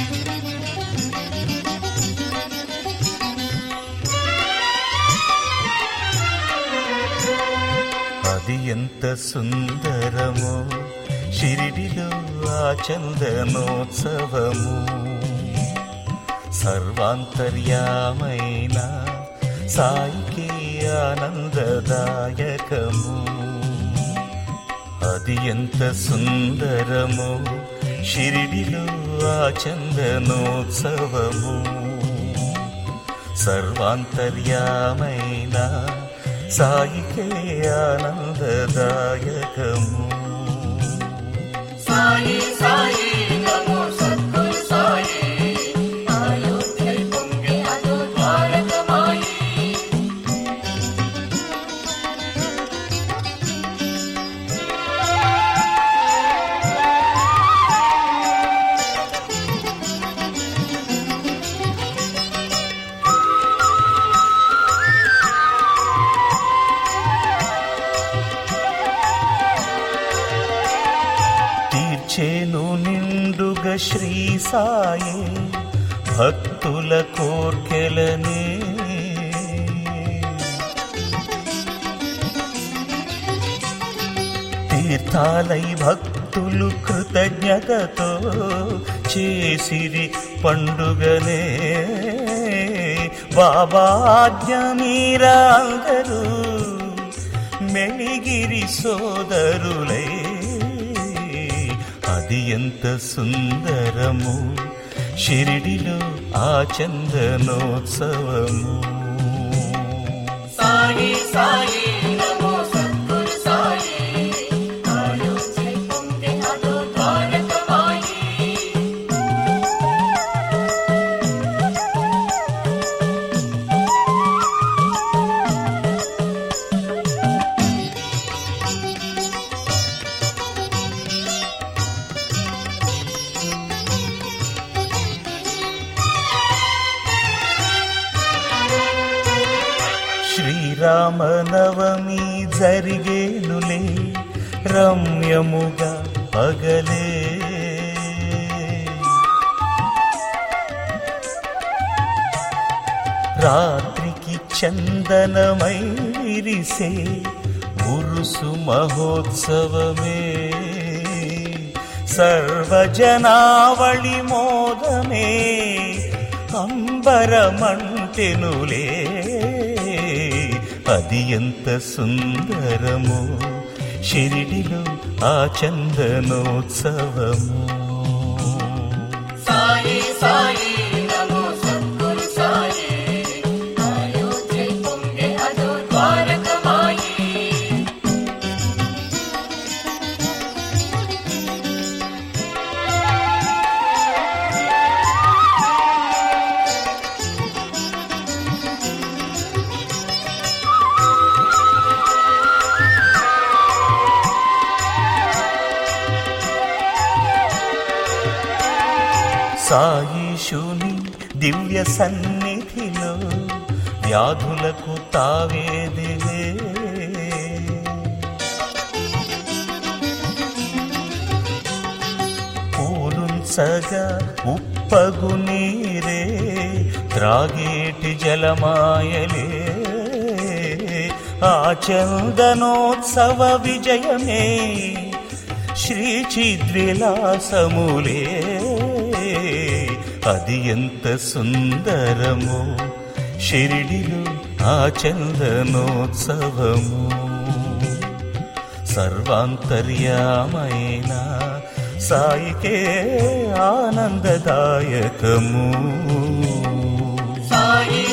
అది ఎంత సుందరమో షిరిడిలో ఆ చందనోత్సవము సర్వాంతర్యామైన సాయికే ఆనందదాయకము అది ఎంత సుందరమో షిరిడిలో ఆ చందనోత్సవము సర్వాంతర్యామైన సాయికే ఆనందదాయకము సాయి సాయి నమో సద్గురు సాయి అయోధ్య పొంగే అదో ద్వారకమాయి తీర్చేను నిండుగా శ్రీ సాయే భక్తుల కోర్కెలనే తీర్థాలై భక్తులు కృతజ్ఞతతో చేసిరి పండుగనే బాబాజ్ఞ మీరా అందరూ మెలిగిరి సోదరులై అది ఎంత సుందరము షిరిడిలో ఆ చందనోత్సవము సాయి సాయి నమో సద్గురు సాయి అయోధ్య పొంగే అదో ద్వారకమాయి శ్రీరామనవమి జరిగేనులే రమ్యముగా పగలే రాత్రికి చందనమై విరిసే ఉరుసు మహోత్సవమే సర్వజనావళి మోదమే అంబరమంటెనులే అది ఎంత సుందరమో షిరిడిలో ఆ చందనోత్సవము సాయి సాయి నమో సద్గురు సాయి అయోధ్య పొంగే అదో ద్వారకమాయి సాయిషుని దివ్య సన్నిధిలో వ్యాధులకు తావేదివే పూలుంచగా ఉప్పగు నీరే త్రాగేటి జలమాయలే ఆ చందనోత్సవ విజయమే శ్రీ చిద్విలాసములే అది ఎంత సుందరమో షిరిడిలో ఆ చందనోత్సవము సర్వాంతర్యామైన సాయికే ఆనందదాయకము సాయి